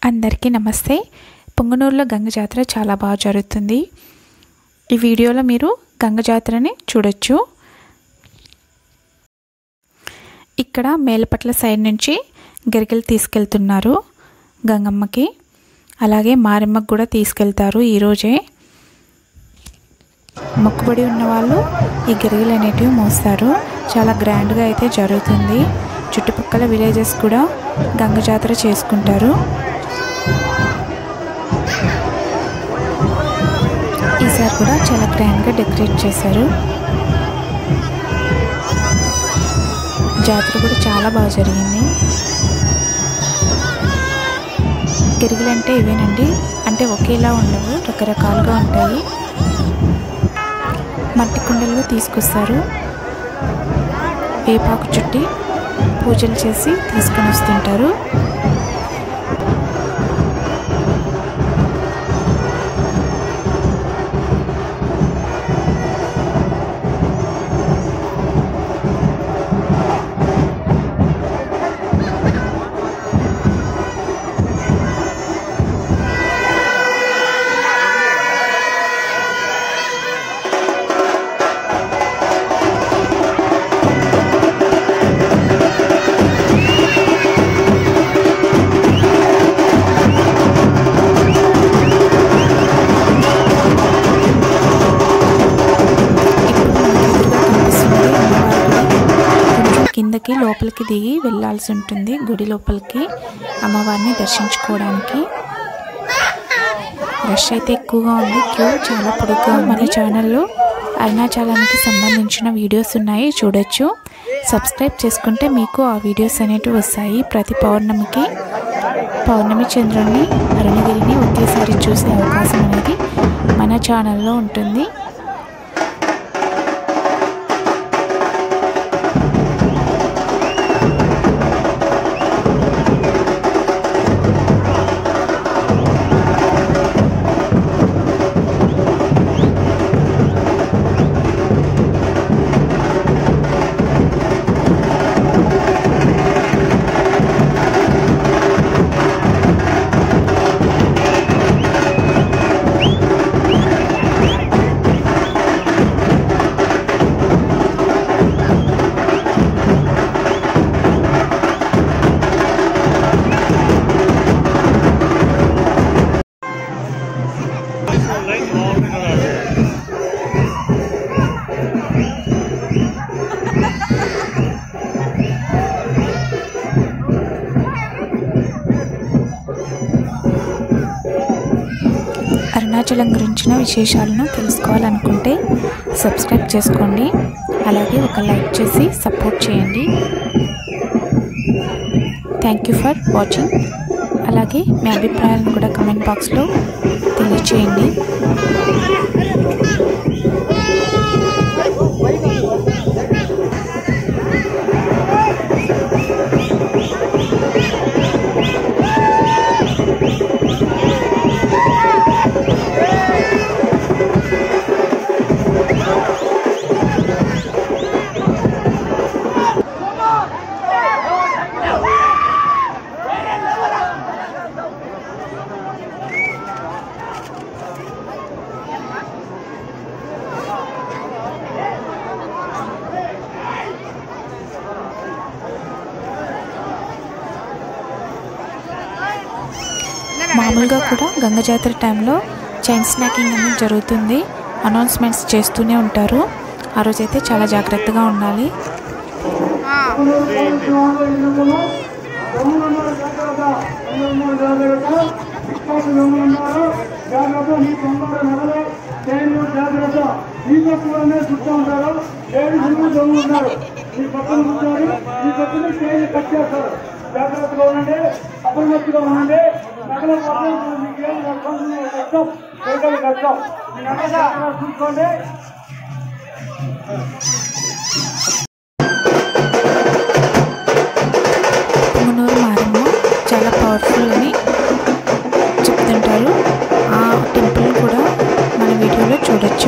అందరికీ నమస్తే పొంగనూరులో గంగ జాతర చాలా బాగా జరుగుతుంది ఈ వీడియోలో మీరు గంగ జాతరని చూడొచ్చు ఇక్కడ మేలపట్ల సైడ్ నుంచి గరికలు తీసుకెళ్తున్నారు గంగమ్మకి అలాగే మారెమ్మకు కూడా తీసుకెళ్తారు ఈరోజే మొక్కుబడి ఉన్నవాళ్ళు ఈ గిరిగలు అనేటివి మోస్తారు చాలా గ్రాండ్గా అయితే జరుగుతుంది చుట్టుపక్కల విలేజెస్ కూడా గంగ జాతర చేసుకుంటారు ఈసారి కూడా చాలా గ్రాండ్గా డెకరేట్ చేశారు జాతర కూడా చాలా బాగా జరిగింది గిరిగలు అంటే ఇవేనండి అంటే ఒకేలా ఉండవు రకరకాలుగా ఉంటాయి మట్టి కుండల్లో తీసుకొస్తారు వేపాకు చుట్టి పూజలు చేసి తీసుకొని వస్తుంటారు కిందకి లోపలికి దిగి వెళ్ళాల్సి ఉంటుంది గుడి లోపలికి అమ్మవారిని దర్శించుకోవడానికి రష్ అయితే ఎక్కువగా ఉంది క్యూ చాలా పొడుగ్గా మన ఛానల్లో అరుణాచలానికి సంబంధించిన వీడియోస్ ఉన్నాయి చూడొచ్చు సబ్స్క్రైబ్ చేసుకుంటే మీకు ఆ వీడియోస్ అనేటివి వస్తాయి ప్రతి పౌర్ణమికి పౌర్ణమి చంద్రుడిని అరుణగిరిని ఒకేసారి చూసే అవకాశం అనేది మన ఛానల్లో ఉంటుంది అరుణాచలం గురించిన విశేషాలను తెలుసుకోవాలనుకుంటే సబ్స్క్రైబ్ చేసుకోండి అలాగే ఒక లైక్ చేసి సపోర్ట్ చేయండి థ్యాంక్ యూ ఫర్ వాచింగ్ అలాగే మీ అభిప్రాయాలను కూడా కమెంట్ బాక్స్లో తెలియచేయండి మామూలుగా కూడా గంగ జాతర టైంలో చైన్ స్నాకింగ్ అనేది జరుగుతుంది అనౌన్స్మెంట్స్ చేస్తూనే ఉంటారు ఆ రోజైతే చాలా జాగ్రత్తగా ఉండాలి జాగ్రత్త నీ తొందర నగలు చైన్లు జాగ్రత్త నీలో కూడా చుట్టూ ఉంటారు ఏడు గురువు దొంగ ఉన్నారు మీ పక్కన ఉంటారు మీ పక్కన చైన్ కట్ చేస్తారు జాగ్రత్తగా ఉండండి అప్రమత్తుగా ఉండండి నగల మాత్రం మీకు ఏం కష్టం కష్టం కష్టం మీ నగల జాగ్రత్త చూసుకోండి పుంగనూరు మారమ్మ చాలా పవర్ఫుల్ అని చెప్తుంటారు ఆ టెంపుల్ కూడా మన వీడియోలో చూడొచ్చు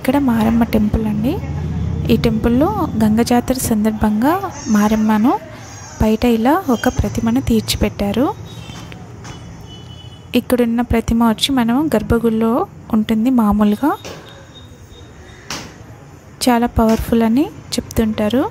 ఇక్కడ మారమ్మ టెంపుల్ అండి ఈ టెంపుల్లో గంగ జాతర సందర్భంగా మారమ్మను బయట ఇలా ఒక ప్రతిమను తీర్చిపెట్టారు ఇక్కడున్న ప్రతిమ వచ్చి మనం గర్భగుడిలో ఉంటుంది మామూలుగా చాలా పవర్ఫుల్ అని చెప్తుంటారు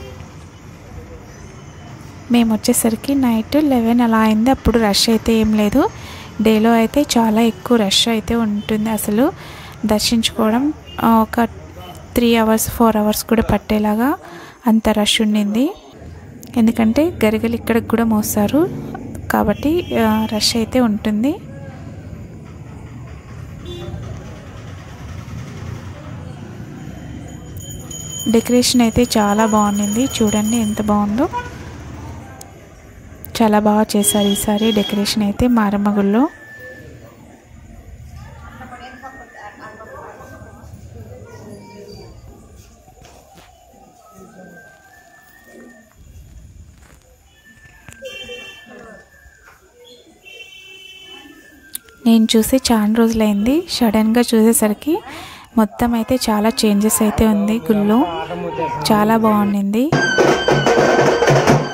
మేము వచ్చేసరికి నైట్ లెవెన్ అలా అయింది అప్పుడు రష్ అయితే ఏం లేదు డేలో అయితే చాలా ఎక్కువ రష్ అయితే ఉంటుంది అసలు దర్శించుకోవడం ఆ, ఒక త్రీ అవర్స్ ఫోర్ అవర్స్ కూడా పట్టేలాగా అంత రష్ ఉండింది ఎందుకంటే గరిగలు ఇక్కడికి కూడా మోస్తారు కాబట్టి ఆ, రష్ అయితే ఉంటుంది డెకరేషన్ అయితే చాలా బాగుండింది చూడండి ఎంత బాగుందో చాలా బాగా చేశారు ఈసారి డెకరేషన్ అయితే మారమ్మ గుళ్ళో నేను చూసి చాలా రోజులైంది సడన్గా చూసేసరికి మొత్తం అయితే చాలా చేంజెస్ అయితే ఉంది గుళ్ళో చాలా బాగుండింది